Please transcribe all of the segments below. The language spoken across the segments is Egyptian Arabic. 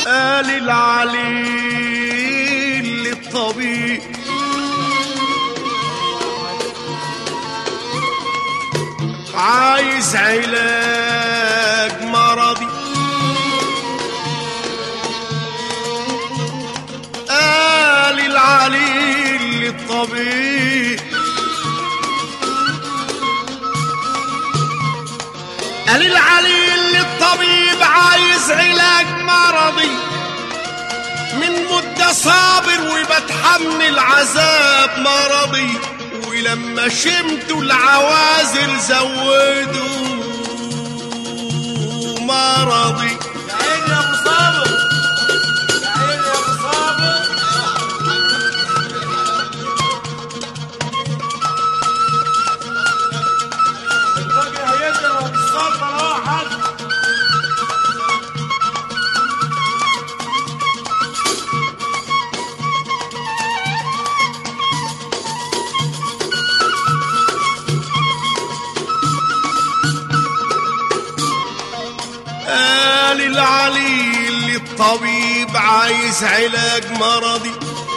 قال العليل للطبيب عايز علاج مرضي قال العليل للطبيب قال العليل للطبيب عايز علاج مرضي من مدة صابر وبتحمل عذاب مرضي ولما شمتوا العوازل زودوا مرضي يا عيني يا ابو صابر يا عيني يا ابو صابر الراجل هيضرب السلطه واحد قال العليل للطبيب عايز علاج مرضي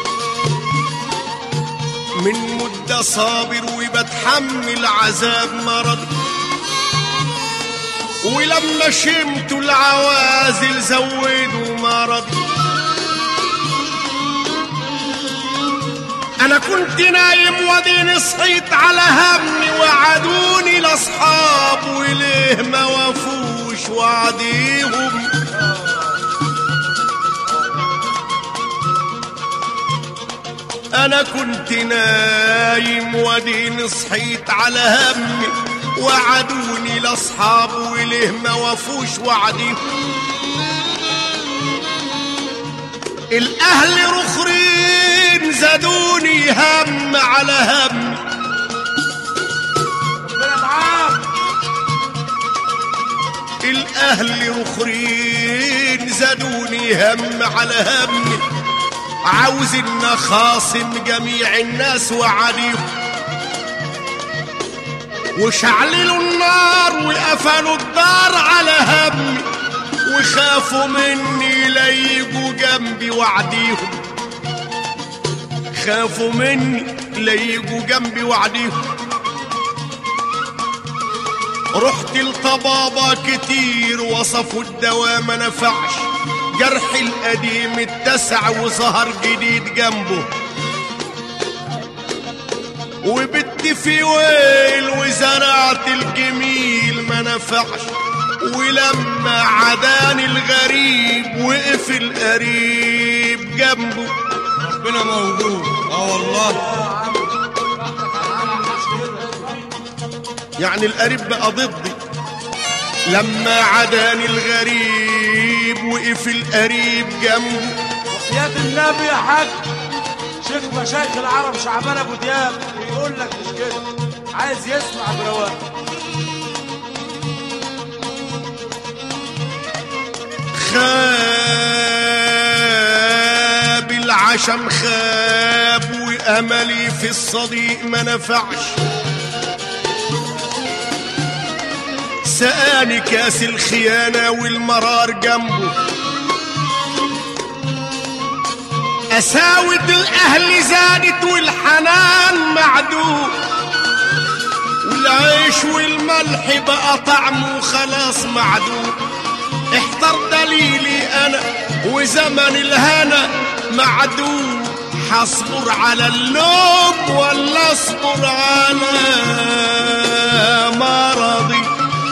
من مدة صابر وبتحمل عذاب مرضي ولما شمتوا العوازل زودوا مرضي انا كنت نايم وديني صحيت على همي وعدوني لاصحاب وليه ما وفوش وعديهم انا كنت نايم وديني صحيت على همي وعدوني لاصحاب وليه ما وفوش وعديهم الاهل رخرين زادوني هم على هم ربنا معاك الاهل رخرين زادوني هم على هم عاوز ان خاصم جميع الناس وعليهم وشعللوا النار وقفلوا الدار على همي وخافوا مني ليجوا جنبي وعديهم خافوا مني ليجوا جنبي وعديهم رحت لطبابة كتير وصفوا الدواء ما نفعش جرح القديم اتسع وظهر جديد جنبه وبت في ويل وزرعت الجميل ما نفعش ولما عداني الغريب وقف القريب جنبه ربنا موجود اه والله يعني القريب بقى ضدي لما عداني الغريب وقف القريب جنبه يا النبي يا حاج شيخ مشايخ العرب شعبان ابو دياب بيقول لك مش كده عايز يسمع برواق خاب العشم خاب واملي في الصديق ما نفعش سقاني كاس الخيانة والمرار جنبه أساوة الأهل زادت والحنان معدوم والعيش والملح بقى طعمه خلاص معدوم احضر دليلي أنا وزمن الهنا معدوم حصبر على اللوم ولا اصبر على